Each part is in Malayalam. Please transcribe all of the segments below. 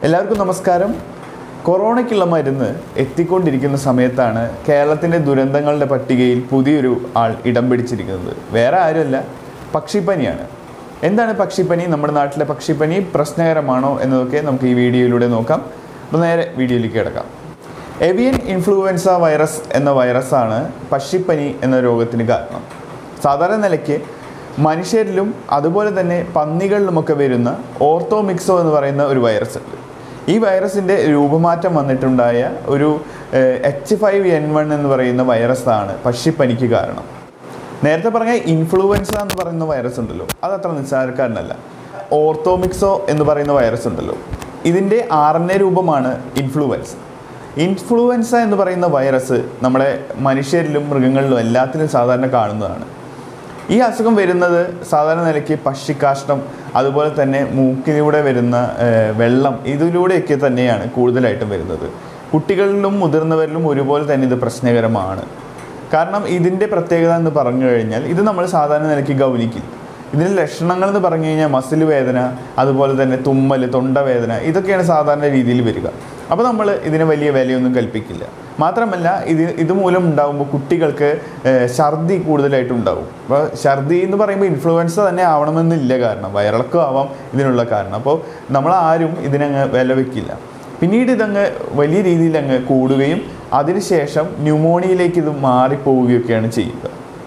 എല്ലാവർക്കും നമസ്കാരം കൊറോണയ്ക്കുള്ള മരുന്ന് എത്തിക്കൊണ്ടിരിക്കുന്ന സമയത്താണ് കേരളത്തിൻ്റെ ദുരന്തങ്ങളുടെ പട്ടികയിൽ പുതിയൊരു ആൾ ഇടം പിടിച്ചിരിക്കുന്നത് വേറെ ആരുമല്ല പക്ഷിപ്പനിയാണ് എന്താണ് പക്ഷിപ്പനി നമ്മുടെ നാട്ടിലെ പക്ഷിപ്പനി പ്രശ്നകരമാണോ എന്നതൊക്കെ നമുക്ക് ഈ വീഡിയോയിലൂടെ നോക്കാം അപ്പോൾ നേരെ വീഡിയോയിലേക്ക് കിടക്കാം എവിയൻ ഇൻഫ്ലുവൻസ വൈറസ് എന്ന വൈറസാണ് പക്ഷിപ്പനി എന്ന രോഗത്തിന് കാരണം സാധാരണ നിലയ്ക്ക് മനുഷ്യരിലും അതുപോലെ തന്നെ പന്നികളിലുമൊക്കെ വരുന്ന ഓർത്തോമിക്സോ എന്ന് പറയുന്ന ഒരു വൈറസ് ഉണ്ട് ഈ വൈറസിൻ്റെ രൂപമാറ്റം വന്നിട്ടുണ്ടായ ഒരു എച്ച് ഫൈവ് എൻ വൺ എന്ന് പറയുന്ന വൈറസാണ് പക്ഷിപ്പനിക്ക് കാരണം നേരത്തെ പറഞ്ഞ ഇൻഫ്ലുവൻസ എന്ന് പറയുന്ന വൈറസ് ഉണ്ടല്ലോ അത് അത്ര നിസ്സാരക്കാരനല്ല ഓർത്തോമിക്സോ എന്ന് പറയുന്ന വൈറസ് ഉണ്ടല്ലോ ഇതിൻ്റെ ആർ എൻ എ രൂപമാണ് ഇൻഫ്ലുവൻസ് ഇൻഫ്ലുവൻസ എന്ന് പറയുന്ന വൈറസ് നമ്മുടെ മനുഷ്യരിലും മൃഗങ്ങളിലും എല്ലാത്തിലും സാധാരണ കാണുന്നതാണ് ഈ അസുഖം വരുന്നത് സാധാരണ നിലയ്ക്ക് പക്ഷിക്കാഷ്ടം അതുപോലെ തന്നെ മൂക്കിലൂടെ വരുന്ന ഏഹ്, വെള്ളം ഇതിലൂടെയൊക്കെ തന്നെയാണ് കൂടുതലായിട്ടും വരുന്നത് കുട്ടികളിലും മുതിർന്നവരിലും ഒരുപോലെ തന്നെ ഇത് പ്രശ്നകരമാണ് കാരണം ഇതിൻ്റെ പ്രത്യേകത എന്ന് പറഞ്ഞു കഴിഞ്ഞാൽ ഇത് നമ്മൾ സാധാരണ നിലയ്ക്ക് ഗൗനിക്കില്ല ഇതിൻ്റെ ലക്ഷണങ്ങൾ എന്ന് പറഞ്ഞു കഴിഞ്ഞാൽ മസിൽ വേദന അതുപോലെ തന്നെ തുമ്മൽ തൊണ്ടവേദന ഇതൊക്കെയാണ് സാധാരണ രീതിയിൽ വരിക അപ്പോൾ നമ്മൾ ഇതിന് വലിയ വിലയൊന്നും കൽപ്പിക്കില്ല മാത്രമല്ല ഇത് ഇതുമൂലം ഉണ്ടാകുമ്പോൾ കുട്ടികൾക്ക് ഏഹ്, ഛർദി കൂടുതലായിട്ട് ഉണ്ടാവും അപ്പോൾ ഛർദി എന്ന് പറയുമ്പോൾ ഇൻഫ്ലുവൻസ തന്നെ ആവണമെന്നില്ല കാരണം വയറിളക്കം ആവാം ഇതിനുള്ള കാരണം അപ്പോൾ നമ്മൾ ആരും ഇതിനങ്ങ് വില വെക്കില്ല പിന്നീട് ഇതങ്ങ് വലിയ രീതിയിൽ അങ്ങ് കൂടുകയും അതിനുശേഷം ന്യൂമോണിയയിലേക്ക് ഇത് മാറിപ്പോവുകയൊക്കെയാണ് ചെയ്യുക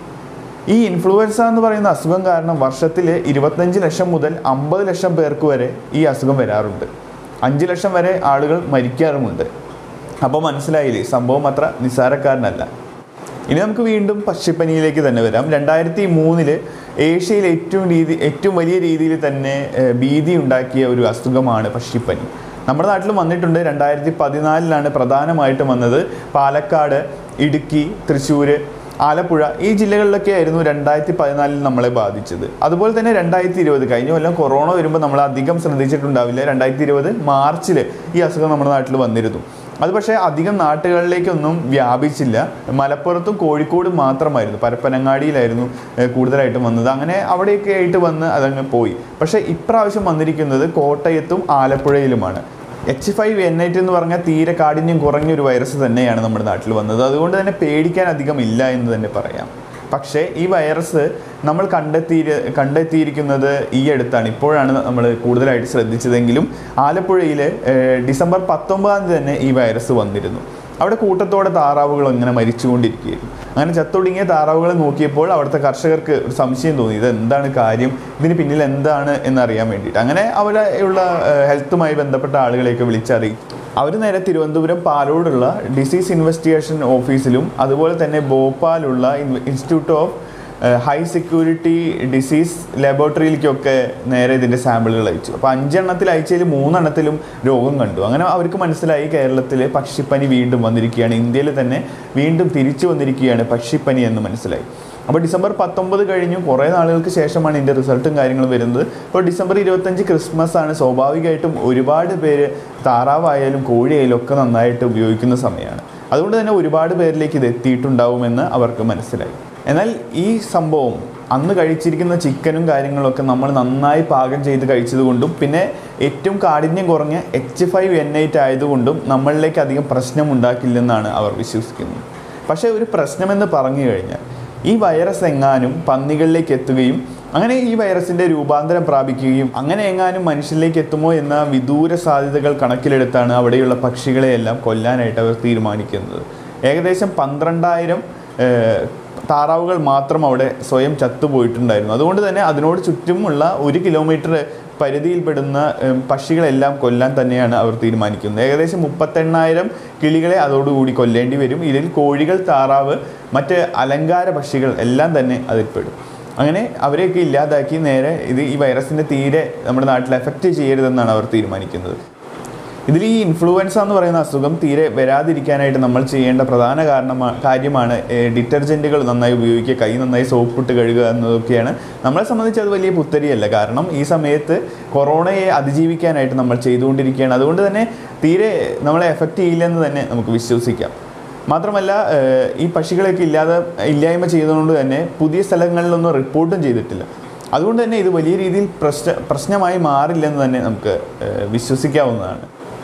ഈ ഇൻഫ്ലുവൻസ എന്ന് പറയുന്ന അസുഖം കാരണം വർഷത്തിൽ ഇരുപത്തഞ്ച് ലക്ഷം മുതൽ അമ്പത് ലക്ഷം പേർക്ക് വരെ ഈ അസുഖം വരാറുണ്ട് അഞ്ച് ലക്ഷം വരെ ആളുകൾ മരിക്കാറുമുണ്ട് അപ്പോൾ മനസ്സിലായില്ലേ സംഭവം അത്ര നിസ്സാരക്കാരനല്ല ഇനി നമുക്ക് വീണ്ടും പക്ഷിപ്പനിയിലേക്ക് തന്നെ വരാം രണ്ടായിരത്തി മൂന്നില് ഏഷ്യയിൽ ഏറ്റവും രീതി ഏറ്റവും വലിയ രീതിയിൽ തന്നെ ഏഹ്, ഭീതി ഉണ്ടാക്കിയ ഒരു അസുഖമാണ് പക്ഷിപ്പനി നമ്മുടെ നാട്ടിലും വന്നിട്ടുണ്ട് രണ്ടായിരത്തി പതിനാലിലാണ് പ്രധാനമായിട്ടും വന്നത് പാലക്കാട് ഇടുക്കി തൃശ്ശൂർ ആലപ്പുഴ ഈ ജില്ലകളിലൊക്കെ ആയിരുന്നു രണ്ടായിരത്തി പതിനാലിൽ നമ്മളെ ബാധിച്ചത് അതുപോലെ തന്നെ രണ്ടായിരത്തി ഇരുപത് കഴിഞ്ഞ കൊല്ലം കൊറോണ വരുമ്പോൾ നമ്മൾ അധികം ശ്രദ്ധിച്ചിട്ടുണ്ടാവില്ല രണ്ടായിരത്തി ഇരുപത് മാർച്ചിൽ ഈ അസുഖം നമ്മുടെ നാട്ടിൽ വന്നിരുന്നു അത് പക്ഷേ അധികം നാട്ടുകളിലേക്കൊന്നും വ്യാപിച്ചില്ല മലപ്പുറത്തും കോഴിക്കോടും മാത്രമായിരുന്നു പരപ്പനങ്ങാടിയിലായിരുന്നു ഏഹ്, കൂടുതലായിട്ടും വന്നത് അങ്ങനെ അവിടെയൊക്കെ ആയിട്ട് വന്ന് അതങ്ങ് പോയി പക്ഷേ ഇപ്രാവശ്യം വന്നിരിക്കുന്നത് കോട്ടയത്തും ആലപ്പുഴയിലുമാണ് എച്ച് ഫൈവ് എൻ എയ്റ്റ് എന്ന് പറഞ്ഞാൽ തീരെ കാഠിന്യം കുറഞ്ഞൊരു വൈറസ് തന്നെയാണ് നമ്മുടെ നാട്ടിൽ വന്നത് അതുകൊണ്ട് തന്നെ പേടിക്കാൻ അധികം ഇല്ല എന്ന് തന്നെ പറയാം പക്ഷേ ഈ വൈറസ് നമ്മൾ കണ്ടെത്തി കണ്ടെത്തിയിരിക്കുന്നത് ഈ അടുത്താണ് ഇപ്പോഴാണ് നമ്മൾ കൂടുതലായിട്ട് ശ്രദ്ധിച്ചതെങ്കിലും ആലപ്പുഴയിൽ ഏഹ്, ഡിസംബർ പത്തൊമ്പതാം തീയതി തന്നെ ഈ വൈറസ് വന്നിരുന്നു അവിടെ കൂട്ടത്തോടെ താറാവുകൾ ഇങ്ങനെ മരിച്ചുകൊണ്ടിരിക്കുകയായിരുന്നു അങ്ങനെ ചത്തൊടുങ്ങിയ താറാവുകളെ നോക്കിയപ്പോൾ അവിടുത്തെ കർഷകർക്ക് ഒരു സംശയം തോന്നി ഇത് എന്താണ് കാര്യം ഇതിന് പിന്നിൽ എന്താണ് എന്നറിയാൻ വേണ്ടിയിട്ട് അങ്ങനെ അവിടെ ഉള്ള ഏഹ്, ഹെൽത്തുമായി ബന്ധപ്പെട്ട ആളുകളെയൊക്കെ വിളിച്ചറിയിച്ചു അവർ നേരെ തിരുവനന്തപുരം പാലോടുള്ള ഡിസീസ് ഇൻവെസ്റ്റിഗേഷൻ ഓഫീസിലും അതുപോലെ തന്നെ ഭോപ്പാലുള്ള institute of high security disease ലബോറട്ടറിയിലേക്കൊക്കെ നേരെ ഇതിൻ്റെ സാമ്പിളുകൾ അയച്ചു അപ്പോൾ അഞ്ചെണ്ണത്തിൽ അയച്ചതിൽ മൂന്നെണ്ണത്തിലും രോഗം കണ്ടു അങ്ങനെ അവർക്ക് മനസ്സിലായി കേരളത്തിൽ പക്ഷിപ്പനി വീണ്ടും വന്നിരിക്കുകയാണ് ഇന്ത്യയിൽ തന്നെ വീണ്ടും തിരിച്ചു വന്നിരിക്കുകയാണ് പക്ഷിപ്പനി എന്ന് മനസ്സിലായി അപ്പോൾ ഡിസംബർ പത്തൊമ്പത് കഴിഞ്ഞു കുറേ നാളുകൾക്ക് ശേഷമാണ് ഇതിൻ്റെ റിസൾട്ടും കാര്യങ്ങളും വരുന്നത് അപ്പോൾ ഡിസംബർ ഇരുപത്തഞ്ച് ക്രിസ്മസ് ആണ് സ്വാഭാവികമായിട്ടും ഒരുപാട് പേര് താറാവായാലും കോഴിയായാലും ഒക്കെ നന്നായിട്ട് ഉപയോഗിക്കുന്ന സമയമാണ് അതുകൊണ്ട് തന്നെ ഒരുപാട് പേരിലേക്ക് ഇത് എത്തിയിട്ടുണ്ടാവുമെന്ന് അവർക്ക് മനസ്സിലായി എന്നാൽ ഈ സംഭവം അന്ന് കഴിച്ചിരിക്കുന്ന ചിക്കനും കാര്യങ്ങളൊക്കെ നമ്മൾ നന്നായി പാകം ചെയ്ത് കഴിച്ചതുകൊണ്ടും പിന്നെ ഏറ്റവും കാഠിന്യം കുറഞ്ഞ എച്ച് ഫൈവ് എൻ എയ്റ്റ് ആയതുകൊണ്ടും നമ്മളിലേക്ക് അധികം പ്രശ്നം ഉണ്ടാക്കില്ലെന്നാണ് അവർ വിശ്വസിക്കുന്നത് പക്ഷേ ഒരു പ്രശ്നമെന്ന് പറഞ്ഞു കഴിഞ്ഞാൽ ഈ വൈറസ് എങ്ങാനും പന്നികളിലേക്ക് എത്തുകയും അങ്ങനെ ഈ വൈറസിൻ്റെ രൂപാന്തരം പ്രാപിക്കുകയും അങ്ങനെ എങ്ങാനും മനുഷ്യരിലേക്ക് എത്തുമോ എന്ന വിദൂര സാധ്യതകൾ കണക്കിലെടുത്താണ് അവിടെയുള്ള പക്ഷികളെയെല്ലാം കൊല്ലാനായിട്ട് അവർ തീരുമാനിക്കുന്നത് ഏകദേശം പന്ത്രണ്ടായിരം ഏഹ്, താറാവുകൾ മാത്രം അവിടെ സ്വയം ചത്തുപോയിട്ടുണ്ടായിരുന്നു അതുകൊണ്ട് തന്നെ അതിനോട് ചുറ്റുമുള്ള ഒരു കിലോമീറ്റർ പരിധിയിൽപ്പെടുന്ന ഏഹ്, പക്ഷികളെല്ലാം കൊല്ലാൻ തന്നെയാണ് അവർ തീരുമാനിക്കുന്നത് ഏകദേശം മുപ്പത്തെണ്ണായിരം കിളികളെ അതോടുകൂടി കൊല്ലേണ്ടി വരും ഇതിൽ കോഴികൾ താറാവ് മറ്റ് അലങ്കാര പക്ഷികൾ എല്ലാം തന്നെ അതിൽപ്പെടും അങ്ങനെ അവരെയൊക്കെ ഇല്ലാതാക്കി നേരെ ഇത് ഈ വൈറസിൻ്റെ തീരെ നമ്മുടെ നാട്ടിൽ എഫക്റ്റ് ചെയ്യരുതെന്നാണ് അവർ തീരുമാനിക്കുന്നത് ഇതിൽ ഈ ഇൻഫ്ലുവൻസ എന്ന് പറയുന്ന അസുഖം തീരെ വരാതിരിക്കാനായിട്ട് നമ്മൾ ചെയ്യേണ്ട പ്രധാന കാരണമാണ് കാര്യമാണ് ഡിറ്റർജൻറ്റുകൾ നന്നായി ഉപയോഗിക്കുക കൈ നന്നായി സോപ്പിട്ട് കഴുകുക എന്നതൊക്കെയാണ് നമ്മളെ സംബന്ധിച്ച് അത് വലിയ പുത്തരിയല്ല കാരണം ഈ സമയത്ത് കൊറോണയെ അതിജീവിക്കാനായിട്ട് നമ്മൾ ചെയ്തുകൊണ്ടിരിക്കുകയാണ് അതുകൊണ്ട് തന്നെ തീരെ നമ്മളെ എഫക്റ്റ് ചെയ്യില്ലെന്ന് തന്നെ നമുക്ക് വിശ്വസിക്കാം മാത്രമല്ല ഏഹ്, ഈ പക്ഷികളെയൊക്കെ ഇല്ലാതെ ഇല്ലായ്മ ചെയ്തതുകൊണ്ട് തന്നെ പുതിയ സ്ഥലങ്ങളിലൊന്നും റിപ്പോർട്ടും ചെയ്തിട്ടില്ല അതുകൊണ്ട് തന്നെ ഇത് വലിയ രീതിയിൽ പ്രശ്ന പ്രശ്നമായി മാറില്ലെന്ന് തന്നെ നമുക്ക് ഏഹ്, വിശ്വസിക്കാവുന്നതാണ്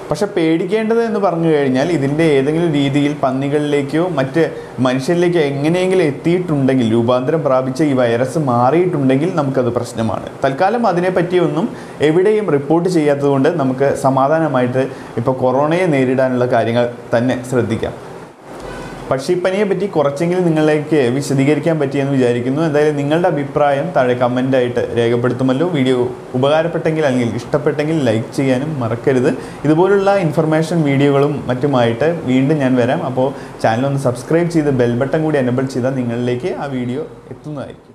പക്ഷെ പേടിക്കേണ്ടത് എന്ന് പറഞ്ഞു കഴിഞ്ഞാൽ ഇതിൻ്റെ ഏതെങ്കിലും രീതിയിൽ പന്നികളിലേക്കോ മറ്റ് മനുഷ്യരിലേക്കോ എങ്ങനെയെങ്കിലും എത്തിയിട്ടുണ്ടെങ്കിൽ രൂപാന്തരം പ്രാപിച്ച ഈ വൈറസ് മാറിയിട്ടുണ്ടെങ്കിൽ നമുക്കത് പ്രശ്നമാണ് തൽക്കാലം അതിനെപ്പറ്റിയൊന്നും എവിടെയും റിപ്പോർട്ട് ചെയ്യാത്തതുകൊണ്ട് നമുക്ക് സമാധാനമായിട്ട് ഇപ്പോൾ കൊറോണയെ നേരിടാനുള്ള കാര്യങ്ങൾ തന്നെ ശ്രദ്ധിക്കാം പക്ഷിപ്പനിയെ പറ്റി കുറച്ചെങ്കിലും നിങ്ങളിലേക്ക് വിശദീകരിക്കാൻ പറ്റിയെന്ന് വിചാരിക്കുന്നു എന്തായാലും നിങ്ങളുടെ അഭിപ്രായം താഴെ കമൻ്റായിട്ട് രേഖപ്പെടുത്തുമല്ലോ വീഡിയോ ഉപകാരപ്പെട്ടെങ്കിൽ അല്ലെങ്കിൽ ഇഷ്ടപ്പെട്ടെങ്കിൽ ലൈക്ക് ചെയ്യാനും മറക്കരുത് ഇതുപോലുള്ള ഇൻഫർമേഷൻ വീഡിയോകളും മറ്റുമായിട്ട് വീണ്ടും ഞാൻ വരാം അപ്പോൾ ചാനൽ ഒന്ന് സബ്സ്ക്രൈബ് ചെയ്ത് ബെൽ ബട്ടൺ കൂടി എനബിൾ ചെയ്താൽ നിങ്ങളിലേക്ക് ആ വീഡിയോ എത്തുന്നതായിരിക്കും